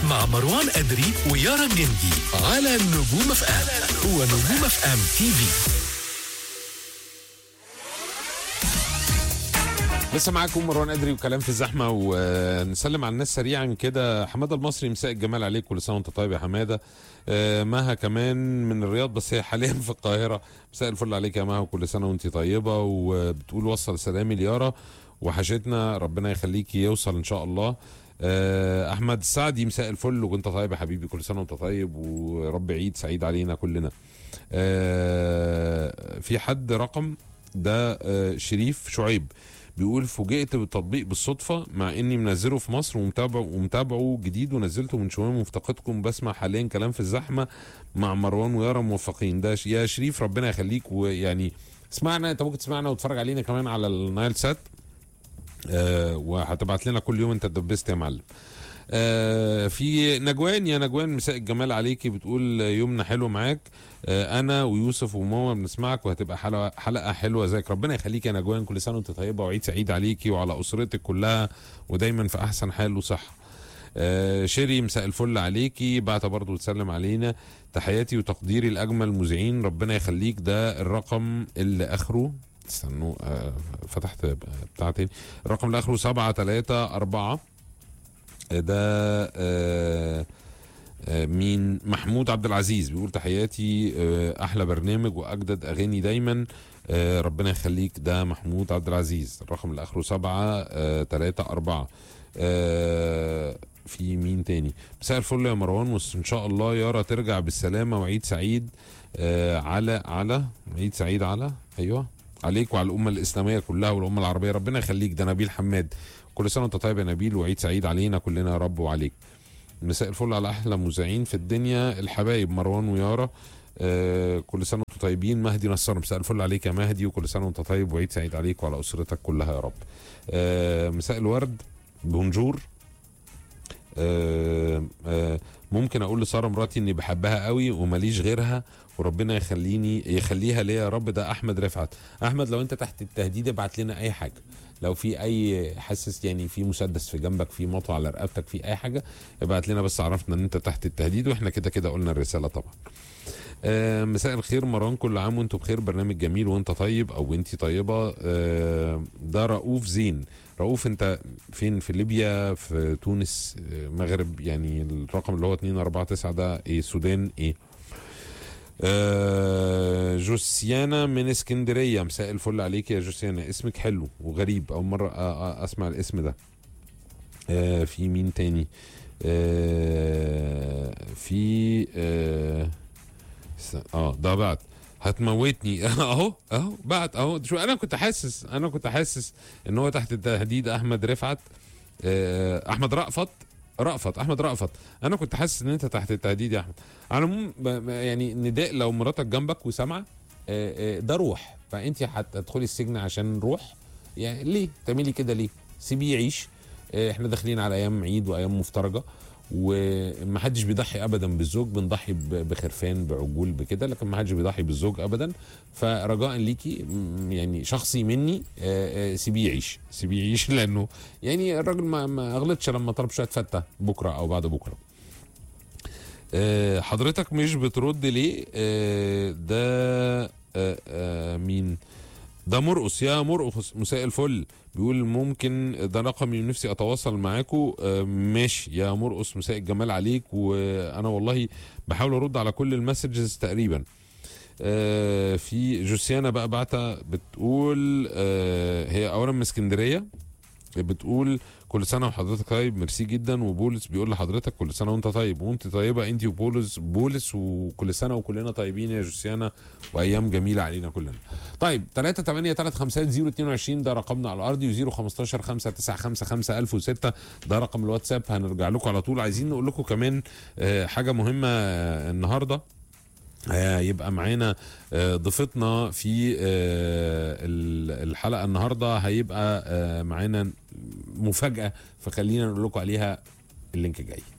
مع مروان أدري ويارا الجندي على نجوم اف ام هو نجوم اف ام تي في لسه معاكم مروان ادري وكلام في الزحمه ونسلم على الناس سريعا كده حماده المصري مساء الجمال عليك كل سنه وانت طيب يا حماده آه، مها كمان من الرياض بس هي حاليا في القاهره مساء الفل عليك يا مها وكل سنه وانت طيبه وبتقول وصل سلامي ليارا وحشتنا ربنا يخليكي يوصل ان شاء الله آه، احمد السعدي مساء الفل وانت طيب يا حبيبي كل سنه وانت طيب ورب عيد سعيد علينا كلنا آه، في حد رقم ده آه، شريف شعيب بيقول فوجئت بالتطبيق بالصدفه مع اني منزله في مصر ومتابعه ومتابعه جديد ونزلته من شويه مفتقدكم بسمع حاليا كلام في الزحمه مع مروان ويارا موفقين ده ش- يا شريف ربنا يخليك ويعني اسمعنا انت ممكن تسمعنا وتتفرج علينا كمان على النايل سات آه وهتبعت لنا كل يوم انت اتدبست يا معلم آه في نجوان يا نجوان مساء الجمال عليكي بتقول يومنا حلو معاك آه انا ويوسف وماما بنسمعك وهتبقى حلقه حلقه حلوه زيك ربنا يخليك يا نجوان كل سنه وانت طيبه وعيد سعيد عليكي وعلى اسرتك كلها ودايما في احسن حال وصحه آه شيري مساء الفل عليكي بعت برضو تسلم علينا تحياتي وتقديري لاجمل مذيعين ربنا يخليك ده الرقم اللي اخره استنوا آه فتحت بتاع تاني الرقم اللي اخره سبعة تلاتة أربعة ده آه آه، مين محمود عبد العزيز بيقول تحياتي آه، احلى برنامج واجدد اغاني دايما آه، ربنا يخليك ده محمود عبد العزيز الرقم اللي اخره سبعة آه، تلاتة أربعة آه، في مين تاني مساء الفل يا مروان وان شاء الله يارا ترجع بالسلامة وعيد سعيد آه، على على عيد سعيد على ايوه عليك وعلى الامه الاسلاميه كلها والامه العربيه ربنا يخليك ده نبيل حماد كل سنه وانت طيب يا نبيل وعيد سعيد علينا كلنا يا رب وعليك مساء الفل على احلى مذيعين في الدنيا الحبايب مروان ويارا آه كل سنه وانتم طيبين مهدي نصار مساء الفل عليك يا مهدي وكل سنه وانت طيب وعيد سعيد عليك وعلى اسرتك كلها يا رب آه مساء الورد بونجور آه آه ممكن اقول لساره مراتي اني بحبها قوي وماليش غيرها وربنا يخليني يخليها ليا يا رب ده احمد رفعت احمد لو انت تحت التهديد ابعت لنا اي حاجه لو في اي حاسس يعني في مسدس في جنبك في مطوه على رقبتك في اي حاجه ابعت لنا بس عرفنا ان انت تحت التهديد واحنا كده كده قلنا الرساله طبعا آه مساء الخير مروان كل عام وانتم بخير برنامج جميل وانت طيب او انتي طيبه آه ده رؤوف زين رؤوف انت فين في ليبيا في تونس آه، مغرب يعني الرقم اللي هو 249 ده ايه السودان ايه آه جوسيانا من اسكندريه مساء الفل عليك يا جوسيانا اسمك حلو وغريب اول مره آه آه اسمع الاسم ده آه في مين تاني آه في اه, آه ده بعد هتموتني اهو اهو بعد اهو شو انا كنت حاسس انا كنت حاسس ان هو تحت التهديد احمد رفعت آه احمد رأفت رأفت احمد رأفت انا كنت حاسس ان انت تحت التهديد يا احمد على العموم ب- ب- يعني نداء لو مراتك جنبك وسامعه آه، آه، ده روح فانت هتدخلي السجن عشان روح يعني ليه تعملي كده ليه سيبيه يعيش آه، احنا داخلين على ايام عيد وايام مفترجه ومحدش بيضحي ابدا بالزوج بنضحي ب- بخرفان بعجول بكده لكن محدش بيضحي بالزوج ابدا فرجاء ليكي م- يعني شخصي مني آه، آه، سيبيه يعيش سيبيه يعيش لانه يعني الراجل ما, ما غلطش لما طلب شويه فته بكره او بعد بكره آه، حضرتك مش بترد ليه آه، ده آه، آه، مين ده مرقص يا مرقص مساء الفل بيقول ممكن ده رقمي نفسي اتواصل معاكم آه، ماشي يا مرقص مساء الجمال عليك وانا والله بحاول ارد على كل المسجز تقريبا آه، في جوسيانا بقى بعتها بتقول آه، هي اولا من اسكندريه بتقول كل سنه وحضرتك طيب ميرسي جدا وبولس بيقول لحضرتك كل سنه وانت طيب وانت طيبه انت وبولس بولس وكل سنه وكلنا طيبين يا جوسيانا وايام جميله علينا كلنا. طيب 3 8 3 5 0 22 ده رقمنا على الارضي و0 15 5 9 5 5 1006 ده رقم الواتساب هنرجع لكم على طول عايزين نقول لكم كمان آه، حاجه مهمه آه، النهارده هيبقى معانا آه، ضيفتنا في آه، ال- الحلقه النهارده هيبقى آه، معانا مفاجاه فخلينا نقول لكم عليها اللينك جاي